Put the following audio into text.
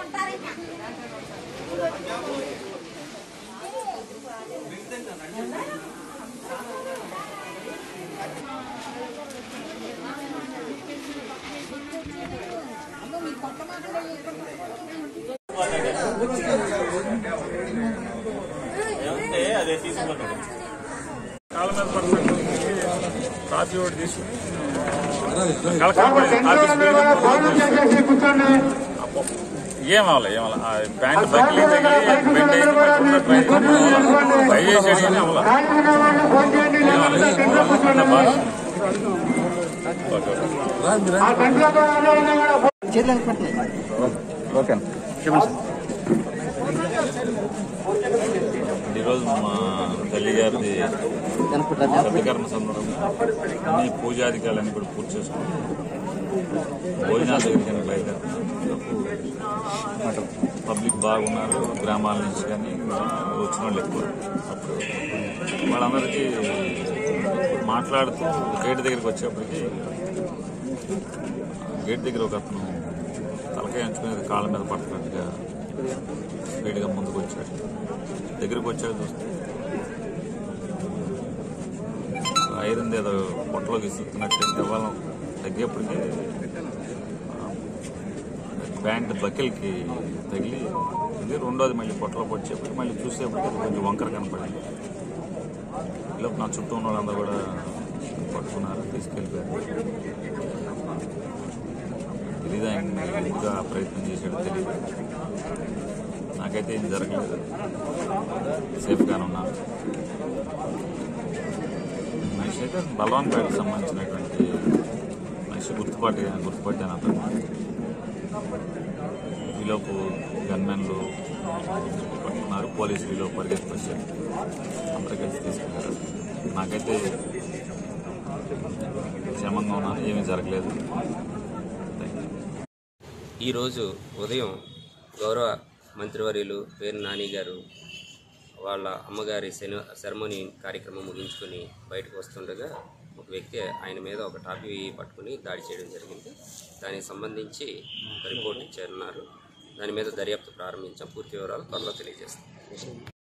ఏమంటే అదే తీసుకుంటాడు కాళ్ళ మీద పడుతుంది కాఫీ ఒకటి తీసుకుని కలకలపడి ఆఫీస్ బిల్డింగ్ ఏమవ్వాలి ఏమవ్వాలి ఆ ప్యాంట్ బకిలీ తగిలి బెండ్ అయింది పట్టుకున్న ట్రై ట్రై చేసాడు కానీ అవ్వాలి ఏమవ్వాలి బాగా ఓకే ఓకే ఈరోజు మా తల్లి గారిది సభ్యకర్మ సందర్భంగా అన్ని పూజాధికారులన్నీ కూడా పూర్తి చేసుకుని భోజనాల దగ్గరికి కనుక బయలుదేరుతున్నాం పబ్లిక్ బాగున్నారు గ్రామాల నుంచి కానీ వచ్చిన వాళ్ళు ఎక్కువ అప్పుడు వాళ్ళందరికీ మాట్లాడుతూ గేట్ దగ్గరికి వచ్చేప్పటికి గేట్ దగ్గర ఒక అతను తలకాయ ఉంచుకునేది కాళ్ళ మీద పడుతున్నట్టుగా స్పీడ్గా ముందుకు వచ్చాడు దగ్గరికి వచ్చాడు చూస్తే ఐరన్ ఏదో పొట్టలోకి ఇస్తున్నట్టు ఇవ్వాలం తగ్గేప్పటికి ప్యాంట్ బకెల్కి తగిలి ఇది రెండోది మళ్ళీ పొట్టలో పొడిచేప్పటికి మళ్ళీ చూసేప్పటికి అది కొంచెం వంకర కనపడింది ఈలోపు నా చుట్టూ ఉన్న వాళ్ళందరూ కూడా పట్టుకున్నారు తీసుకెళ్ళిపోయారు తెలీదు ఆయన ఇంకా ప్రయత్నం చేశాడు తెలియదు నాకైతే ఏం జరగలేదు సేఫ్గానే ఉన్నాను మనిషి అయితే బలవాన్పేటకు సంబంధించినటువంటి మనిషి గుర్తుపాటి గుర్తుపట్టాను అతను ఈలోపు గన్మెన్లు పట్టుకున్నారు పోలీసులు ఈలోపు పరిగెత్తుకొచ్చారు అందరూ కలిసి తీసుకెళ్లారు నాకైతే క్షేమంగా ఉన్నాను ఏమీ జరగలేదు థ్యాంక్ యూ ఈరోజు ఉదయం గౌరవ మంత్రివర్యులు పేరు నాని గారు వాళ్ళ అమ్మగారి శని సెరమోనీ కార్యక్రమం ముగించుకొని బయటకు వస్తుండగా ఒక వ్యక్తి ఆయన మీద ఒక టాపీ పట్టుకుని దాడి చేయడం జరిగింది దానికి సంబంధించి రిపోర్ట్ ఇచ్చారన్నారు దాని మీద దర్యాప్తు ప్రారంభించాం పూర్తి వివరాలు త్వరలో తెలియజేస్తాం